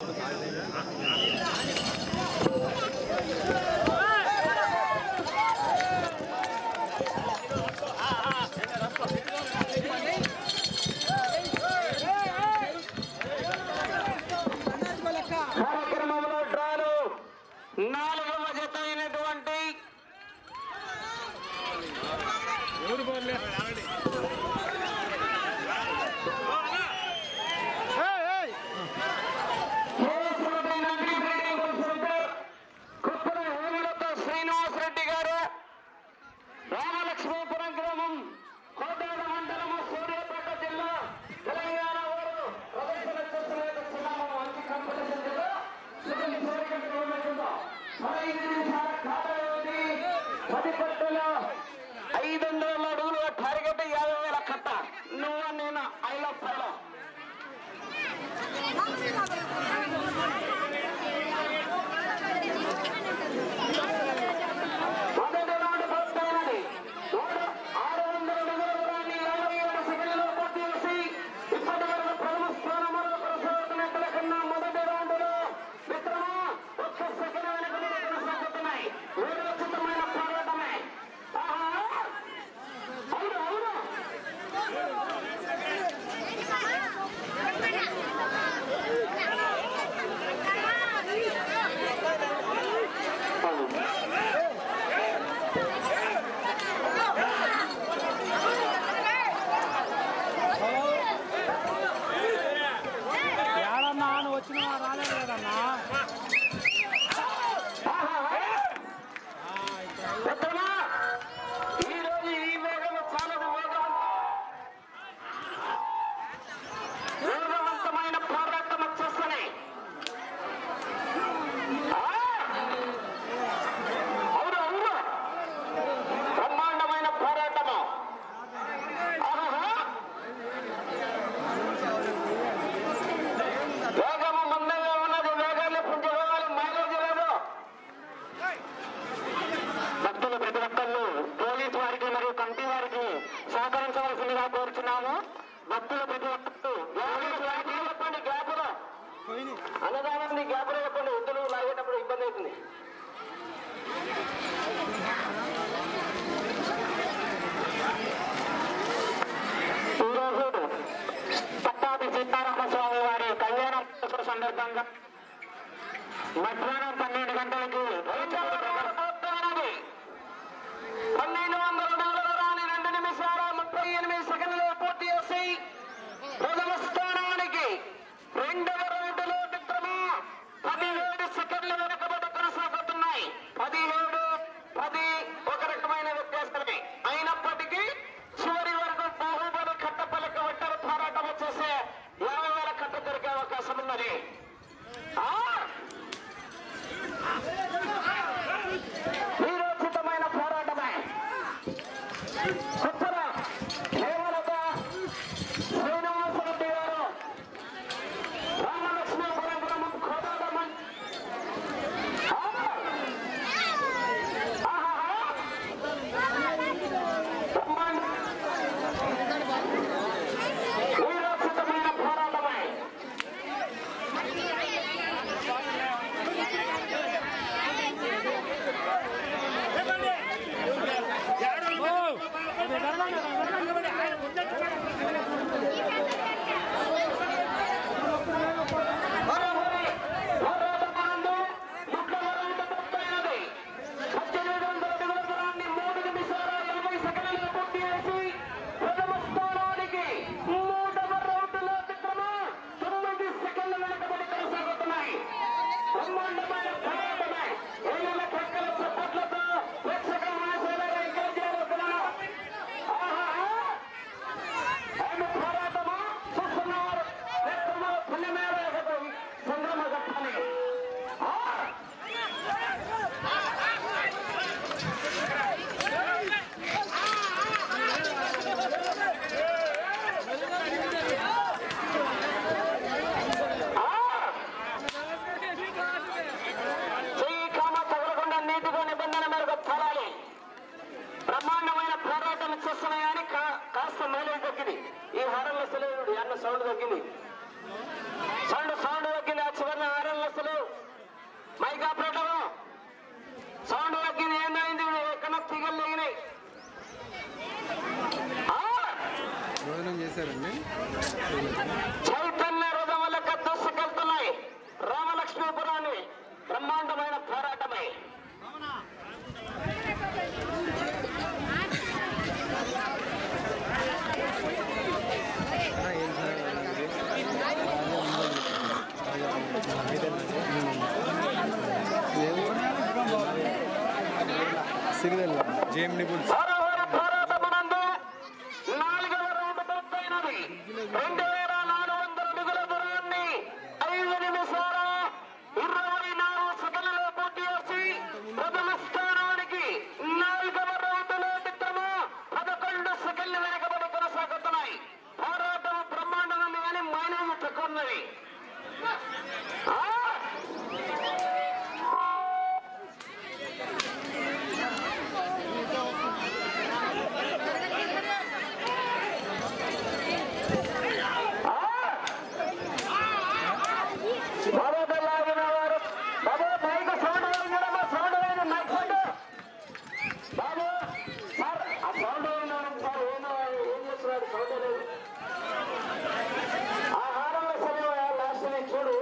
కార్యక్రమంలో డ్రాలు నాలుగవ జత అయినటువంటి కేశవరెడ్డి నందిరెడ్డి గుల్సెంటర్, కుప్పల హేమలత శ్రీనివాస్ రెడ్డి గారు రామలక్ష్మీపురం గ్రామం కోదాడ మండలము సూర్యాపేట జిల్లా తెలంగాణ వారు ప్రదర్శన చేస్తున్న చిన్నామ మంచి కాంపిటీషన్ జిల్లా సుఖం కోరిక గవర్నమెంట్ పదహైదు నిమిషాల ఖాతా వ్యవధి పది పట్టుల ఐదు వందల అడుగులు టార్గెట్ యాభై వేల కట్ట నువ్వు నేను ఐలో పైలో మొదటి రౌండ్ పూర్తయినది. మూడు ఆరు వందల అడుగుల దూరాన్ని యాభై ఏడు సెకండ్లలో పూర్తి చేసి ఇప్పటి వరకు ప్రథమ స్థానంలో కొనసాగుతున్నట్ల కన్నా మొదటి రౌండ్లో మిత్రమా ఒక్క సెకండ్ వెనుకనే కొనసాగుతున్నాయి వీరోచితమైన పోరాటమే ఆహా! అవును అవును ఏడన్నా నువ్వు వచ్చినా రాలేదు కదన్నా మిత్రమా ఈ రోజు ఈ వేగం చాలా వేగం వేగవంతమైన పోరాటం వచ్చేస్తున్నాయి ఆ! అవును అవును బ్రహ్మాండమైన పోరాటము ఆహాహా! వేగము మందంగా ఉన్నది వేగాన్ని పుంజుకోవాలి మైలేజ్ లేదు భక్తులు ప్రతి ఒక్కళ్ళు పోలీస్ వారికి మరియు కమిటీ వారికి సహకరించవలసిందిగా కోరుచున్నాము భక్తులు ప్రతి ఒక్కళ్ళు పోలీస్ వారికి చెప్పండి గ్యాపులో అన్నదానం గ్యాపులో చెప్పండి వద్దులు లాగేటప్పుడు ఇబ్బంది అవుతుంది ఈరోజు పట్టాభి సీతారామ స్వామి వారి కళ్యాణ మహోత్సవ సందర్భంగా మధ్యాహ్నం పన్నెండు గంటలకి పూర్తయినది. పన్నెండు వందల డాలర్ల రాని రెండు నిమిషాల ముప్పై ఎనిమిది సెకండ్లు పూర్తి చేసి ప్రథమ స్థానానికి రెండవ రౌండ్లో మిత్రమా పదిహేడు సెకండ్లు వెనుకబడి కొనసాగుతున్నాయి పదిహేడు పది ఒక రకమైన వ్యత్యాసమే అయినప్పటికీ చివరి వరకు బాహుబలి కట్టపలక ఒట్టరి పోరాటం వచ్చేసే యాభై వేల కట్ట దొరికే అవకాశం ఉన్నది ఆ! వీరోచితమైన పోరాటమే కుప్పల హేమలత శ్రీనివాసరెడ్డి గారు రామలక్ష్మీపురం గ్రామం కోదాడమన్ సిరివెల్ల జేఎండి బుల్స్ హరహర పోరాటమునందు నాలుగవ రౌండ్ పూర్తయినది. రెండు వేల నాలుగు వందల అడుగుల దూరాన్ని ఐదు నిమిషాల ఇరవై నాలుగు సెకన్లలో పూర్తి చేసి ప్రథమ స్థానానికి నాలుగవ రౌండ్లో మిత్రము పదకొండు సెకండ్లు వెనకబడి కొనసాగుతున్నాయి పోరాటం బ్రహ్మాండంగా ఉంది కానీ మైనస్ తక్కువ ఉన్నది ఆ! బాబా లాగిన వారు బాబా మైక్ సౌండ్ అయినా సౌండ్ అయిన మైక్ సౌండ్ బాబు సార్ ఆ సౌండ్ అయినా సార్ ఏమో ఏం చేస్తున్నాడు సౌండ్ లేదు ఆ హారంలో సరే లాస్ట్ ని చూడు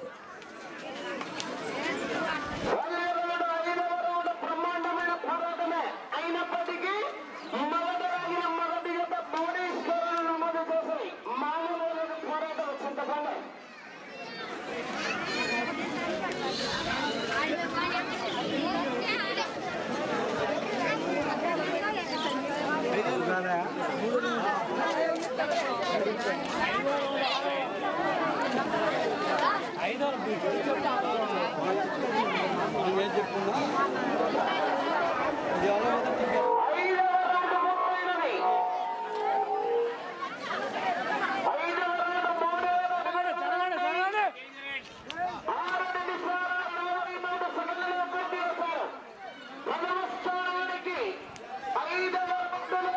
వల్లేరుడు ఐదవ రౌండ్ బ్రహ్మాండమైన పోరాటమే అయినప్పటికీ మొదట రాగిన మొదటి యొక్క మూడు స్కోర్లు నమోదు చేశాయి మామూలు పోరాటం చింతపండి ఐదో ఏం చెప్పుకున్నా ఇది అలా మీద టికెట్ ఐదవ రౌండ్ పూర్తయినది. ఐదవ రౌండ్ మూడవ జరగండి జరగండి ఆరు నిమిషాల ఇరవై మూడు సెకండ్లలో పూర్తి చేశారు. ప్రథమ స్థానానికి ఐదవ రౌండులో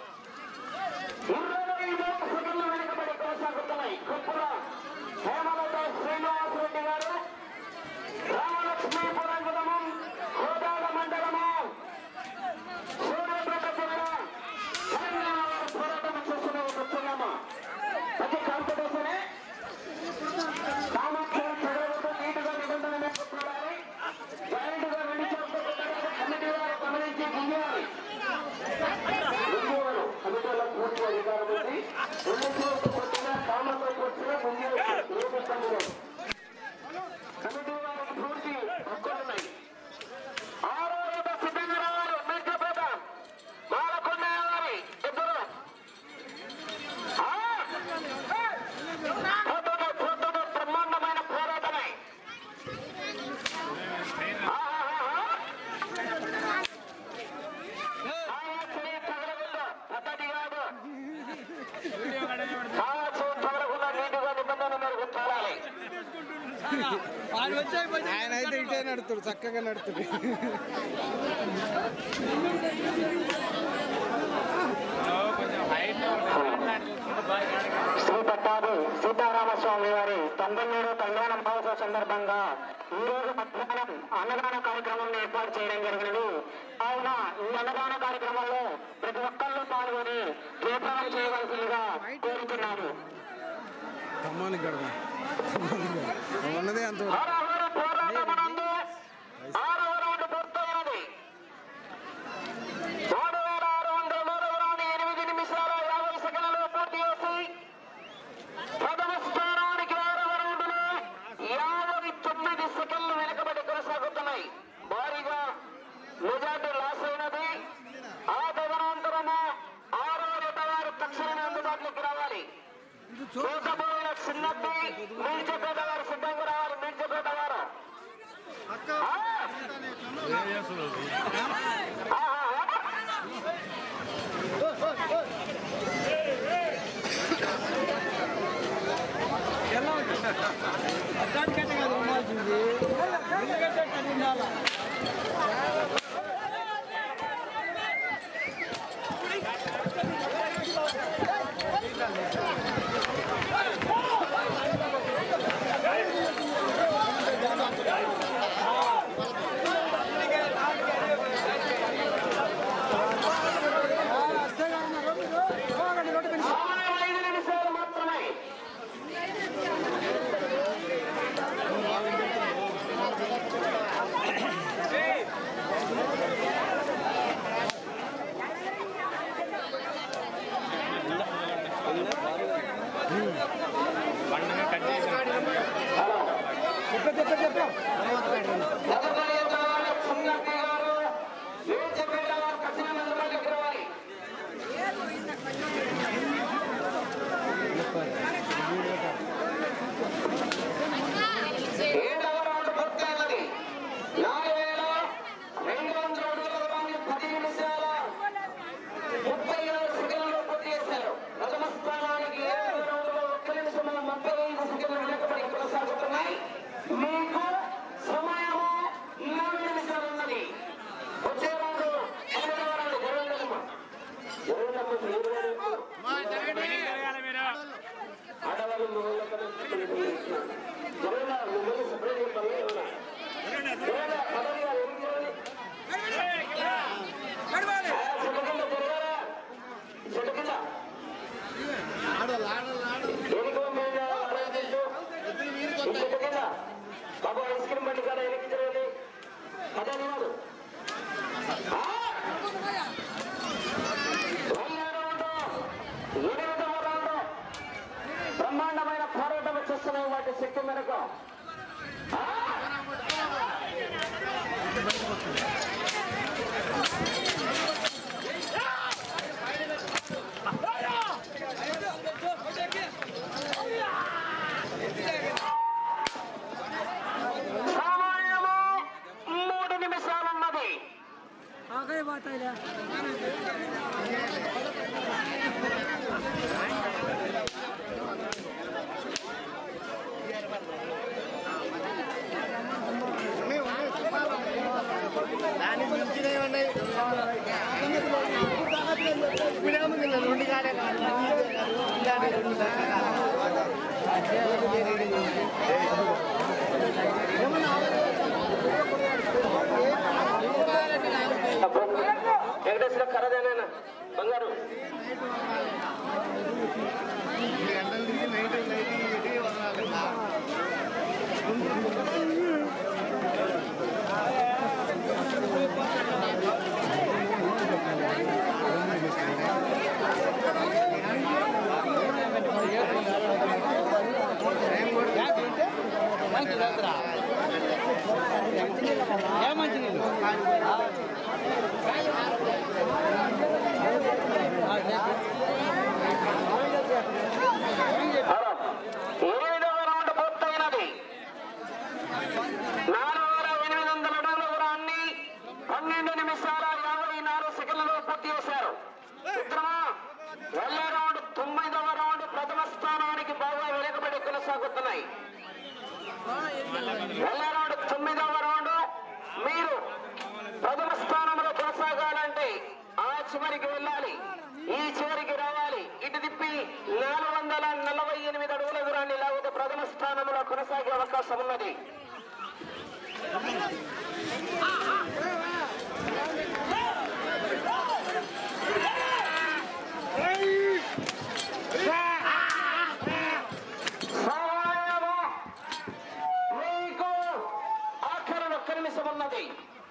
ఇరవై మూడు సెకండ్లు వెనుకబడి కొనసాగుతున్నాయి. కుప్పల హేమలత శ్రీనివాసరెడ్డి గారు రామలక్ష్మీపురం గ్రామం కోదాడ మండలము సూర్యాపేట జిల్లా తెలంగాణ వారు పోరాటం చేస్తున్న కూర్చున్నాము ప్రతి కాంపిటీషనే సామర్థ్యం చదవడంతో నీటుగా నిబంధన చూడాలి జాయింట్గా రెండు చోట్ల పెట్టాలి కమిటీ వారు గమనించి గుంజాలి గుంజేవారు కమిటీలో పూర్తి అధికారం ఉంది రెండు చోట్ల కొట్టినా కామతో కొట్టినా గుంజేవారు ఏ ఇబ్బంది లేదు కమిటీ వారికి పూర్తి హక్కులున్నాయి ఆరో ఏట సిద్ధంగా రావాలి మేకపోత మాలకొండ వారి ఇద్దరు ఆ! ఫోటోలో ఫోటోలో బ్రహ్మాండమైన పోరాటమే ఆహాహాహా. సాయా చేయి తగలకుండా, పద్ధతి కాదు. సాయా చేయి తగలకుండా నీటుగా నిబంధన మేరకు చూడాలి. ఆయన అయితే ఇటే నడుతుడు చక్కగా నడుతుడు శ్రీ పట్టాభి సీతారామస్వామి వారి తొంభై ఏడో కళ్యాణ మహోత్సవ సందర్భంగా ఈ రోజు మధ్యాహ్నం అన్నదాన కార్యక్రమం ఏర్పాటు చేయడం జరిగినది కావున ఈ అన్నదాన కార్యక్రమంలో ప్రతి ఒక్కళ్ళు పాల్గొని జయప్రదం చేయవలసిందిగా కోరుతున్నాను ఖమ్మానికి గడదాం ఖమ్మానికి గడదాం ఉన్నదే అంత హరహర పోరాటమునందు ఆరవ రౌండ్ పూర్తయినది మూడు వేల ఆరు వందల మూడవ రౌండ్ ఎనిమిది నిమిషాల యాభై సెకండ్లలో పూర్తి చేసి ప్రథమ స్థానానికి ఆరవ రౌండ్లో యాభై తొమ్మిది సెకండ్లు వెనుకబడి కొనసాగుతున్నాయి భారీగా మెజార్టీ లాస్ అయినది ఆ తదనంతరము ఆరో జత వారు తక్షణమే అందుబాటులోకి రావాలి చూసబోయిన చిన్నది మించపేట వారు సిద్ధంగా రావాలి మించపేట వారు ఆ! ఆహా! అడ్డానికంటే కాదు ఉండాల్సింది ఎందుకంటే అక్కడ ఉండాలా సమయం ఐదు నిమిషాలు మాత్రమే చెప్ప చెప్ప చెప్ప తదుపరి ఎత్తనాల చిన్నది గారు ఏ చెప్పే బాబు ఐస్ క్రీమ్ బండి కాడ వెనక్కి తిరగండి అదే కాదు ఎనిమిదవ రౌండ్ బ్రహ్మాండమైన పోరాటం చేస్తున్నాయి వాటి శక్తి మేరకు ఆ! సమయము మూడు నిమిషాలున్నది आगे बात है ले దాని మించినవి ఉన్నాయి వినాము రెండు కాడే కాదు ఇలాంటి రెండు వెంకటేశ్వర కరదేనా బంగారు గంటల నుంచి నైట్ నైట్ పెట్టి వదలాలి హలో. ఎనిమిదవ రౌండ్ పూర్తయినది నాలుగు వేల ఎనిమిది వందల అడుగుల దూరాన్ని పన్నెండు నిమిషాల యాభై నాలుగు సెకండ్లలో పూర్తి చేశారు మిత్రమా వెళ్ళే రౌండ్ తొమ్మిదవ రౌండ్ ప్రథమ స్థానానికి బాగా వెనుకబడి కొనసాగుతున్నాయి వెళ్ళే రౌండ్ తొమ్మిదవ రౌండ్ మీరు ప్రథమ స్థానంలో కొనసాగాలంటే ఆ చివరికి వెళ్ళాలి ఈ చివరికి రావాలి ఇటు తిప్పి నాలుగు వందల నలభై ఎనిమిది అడుగుల దూరాన్ని లేకపోతే ప్రథమ స్థానంలో కొనసాగే అవకాశం ఉన్నది సమయము మీకు ఆఖరి ఒక్క నిమిషం ఉన్నది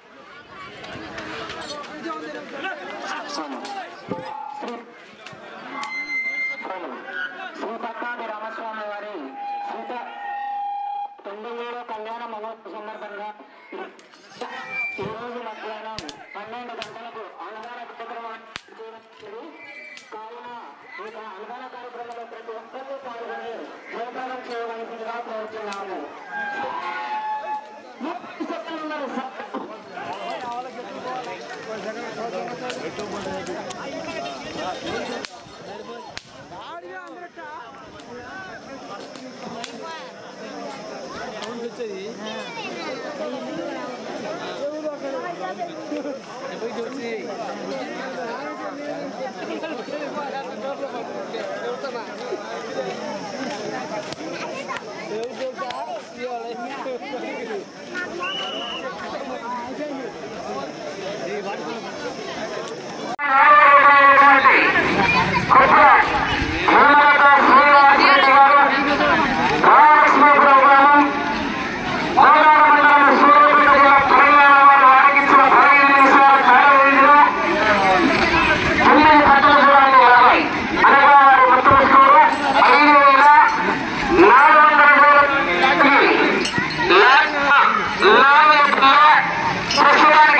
శ్రీ పట్టాభి రామస్వామి వారి సీత తొమ్మిదిలో కళ్యాణ మహోత్సవ సందర్భంగా ఈ రోజు మధ్యాహ్నం పన్నెండు గంటలకు అన్నదాన కార్యక్రమం చేయవచ్చు కావున ఈ అన్నదాన కార్యక్రమంలో ప్రతి ఒక్కరూ పాల్గొని జయప్రదం చేయవలసిందిగా కోరుతున్నాము ముప్పై సెకండ్లు ఉన్నారు సార్. ప్రస్తుతానికి